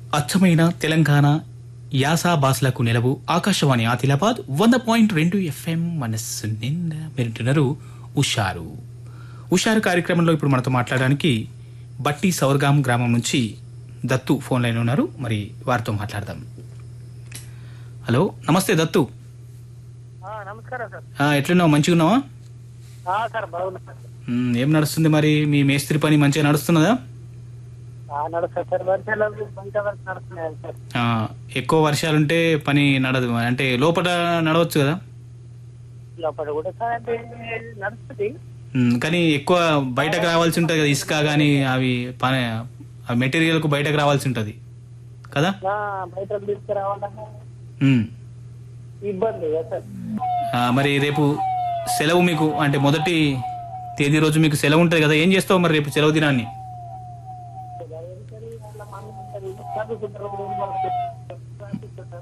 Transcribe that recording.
అచ్చమైన తెలంగాణ యాసా భాషలకు నిలవు ఆకాశవాణి ఆదిలాబాద్ వంద పాయింట్ రెండు ఎఫ్ఎం మనస్సు నిండా వింటున్నారు ఉషారు ఉషారు కార్యక్రమంలో ఇప్పుడు మనతో మాట్లాడడానికి బట్టి సౌర్గాం గ్రామం నుంచి దత్తు ఫోన్ లైన్ ఉన్నారు మరి వారితో మాట్లాడదాం హలో నమస్తే దత్తు ఆ, నమస్కారం సార్ ఆ, ఎట్లున్నావు మంచిగా ఉన్నావా ఆ, సార్ బాగున్నా సార్ మ్, ఏం నడుస్తుంది మరి మీ మేస్త్రి పని మంచిగా నడుస్తున్నదా ఆ, నడుస్తా సార్ వర్షాలు బయట వరకు నడుస్తున్నాయి సార్ ఆ, ఎక్కువ వర్షాలుంటే పని నడదు అంటే లోపల నడవచ్చు కదా లోపల కూడా సార్ అంటే నడుస్తుంది మ్, కానీ ఎక్కువ బయటకు రావాల్సి ఉంటుంది కదా ఇసుక కానీ అవి పని ఆ మెటీరియల్కు బయటకు రావాల్సి ఉంటుంది కదా నా బయట తీసుకురావాలన్నా మ్. ఇబ్బంది కదా సార్ ఆ, మరి రేపు సెలవు మీకు అంటే మొదటి తేదీ రోజు మీకు సెలవు ఉంటుంది కదా ఏం చేస్తావు మరి రేపు సెలవు దినాన్ని చదువుకుంటారు